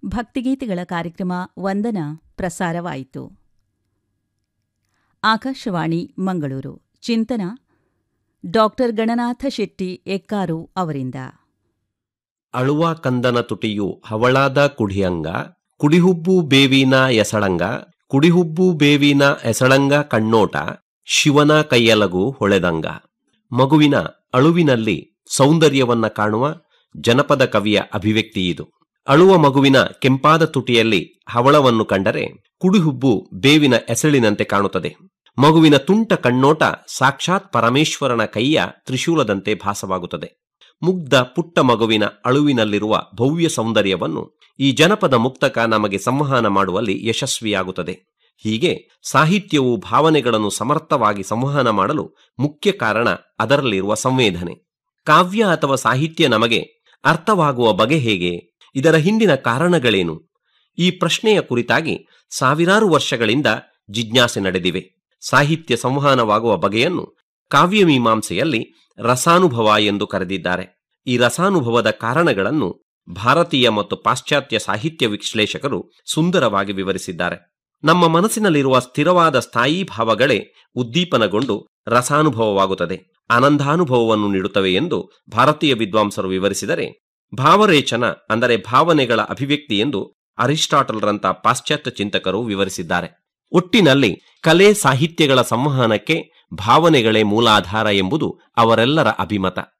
ಭಕ್ತಿಗೀತೆಗಳ ಕಾರ್ಯಕ್ರಮ ವಂದನ ಪ್ರಸಾರವಾಯಿತು ಆಕಾಶವಾಣಿ ಮಂಗಳೂರು ಚಿಂತನ ಡಾಕ್ಟರ್ ಗಣನಾಥ ಶೆಟ್ಟಿ ಎಕ್ಕಾರು ಅವರಿಂದ ಅಳುವ ಕಂದನ ತುಟಿಯು ಹವಳಾದ ಕುಡಿಯಂಗ ಕುಡಿಹುಬ್ಬು ಬೇವಿನ ಎಸಳಂಗ ಕುಡಿಹುಬ್ಬು ಬೇವಿನ ಎಸಳಂಗ ಕಣ್ಣೋಟ ಶಿವನ ಕೈಯಲಗು ಹೊಳೆದಂಗ ಮಗುವಿನ ಅಳುವಿನಲ್ಲಿ ಸೌಂದರ್ಯವನ್ನ ಕಾಣುವ ಜನಪದ ಕವಿಯ ಅಭಿವ್ಯಕ್ತಿ ಇದು ಅಳುವ ಮಗುವಿನ ಕೆಂಪಾದ ತುಟಿಯಲ್ಲಿ ಹವಳವನ್ನು ಕಂಡರೆ ಕುಡಿಹುಬ್ಬು ಬೇವಿನ ಎಸಳಿನಂತೆ ಕಾಣುತ್ತದೆ ಮಗುವಿನ ತುಂಟ ಕಣ್ಣೋಟ ಸಾಕ್ಷಾತ್ ಪರಮೇಶ್ವರನ ಕೈಯ ತ್ರಿಶೂಲದಂತೆ ಭಾಸವಾಗುತ್ತದೆ ಮುಗ್ಧ ಪುಟ್ಟ ಮಗುವಿನ ಅಳುವಿನಲ್ಲಿರುವ ಭವ್ಯ ಸೌಂದರ್ಯವನ್ನು ಈ ಜನಪದ ಮುಕ್ತಕ ನಮಗೆ ಸಂವಹನ ಮಾಡುವಲ್ಲಿ ಯಶಸ್ವಿಯಾಗುತ್ತದೆ ಹೀಗೆ ಸಾಹಿತ್ಯವು ಭಾವನೆಗಳನ್ನು ಸಮರ್ಥವಾಗಿ ಸಂವಹನ ಮಾಡಲು ಮುಖ್ಯ ಕಾರಣ ಅದರಲ್ಲಿರುವ ಸಂವೇದನೆ ಕಾವ್ಯ ಅಥವಾ ಸಾಹಿತ್ಯ ನಮಗೆ ಅರ್ಥವಾಗುವ ಬಗೆ ಹೇಗೆ ಇದರ ಹಿಂದಿನ ಕಾರಣಗಳೇನು ಈ ಪ್ರಶ್ನೆಯ ಕುರಿತಾಗಿ ಸಾವಿರಾರು ವರ್ಷಗಳಿಂದ ಜಿಜ್ಞಾಸೆ ನಡೆದಿವೆ ಸಾಹಿತ್ಯ ಸಂವಹನವಾಗುವ ಬಗೆಯನ್ನು ಕಾವ್ಯಮೀಮಾಂಸೆಯಲ್ಲಿ ರಸಾನುಭವ ಎಂದು ಕರೆದಿದ್ದಾರೆ ಈ ರಸಾನುಭವದ ಕಾರಣಗಳನ್ನು ಭಾರತೀಯ ಮತ್ತು ಪಾಶ್ಚಾತ್ಯ ಸಾಹಿತ್ಯ ವಿಶ್ಲೇಷಕರು ಸುಂದರವಾಗಿ ವಿವರಿಸಿದ್ದಾರೆ ನಮ್ಮ ಮನಸ್ಸಿನಲ್ಲಿರುವ ಸ್ಥಿರವಾದ ಸ್ಥಾಯೀ ಭಾವಗಳೇ ಉದ್ದೀಪನಗೊಂಡು ರಸಾನುಭವವಾಗುತ್ತದೆ ಆನಂದಾನುಭವವನ್ನು ನೀಡುತ್ತವೆ ಎಂದು ಭಾರತೀಯ ವಿದ್ವಾಂಸರು ವಿವರಿಸಿದರೆ ಭಾವರೇಚನ ಅಂದರೆ ಭಾವನೆಗಳ ಅಭಿವ್ಯಕ್ತಿ ಎಂದು ಅರಿಸ್ಟಾಟಲ್ರಂತ ಪಾಶ್ಚಾತ್ಯ ಚಿಂತಕರು ವಿವರಿಸಿದ್ದಾರೆ ಒಟ್ಟಿನಲ್ಲಿ ಕಲೆ ಸಾಹಿತ್ಯಗಳ ಸಂವಹನಕ್ಕೆ ಭಾವನೆಗಳೇ ಮೂಲಾಧಾರ ಎಂಬುದು ಅವರೆಲ್ಲರ ಅಭಿಮತ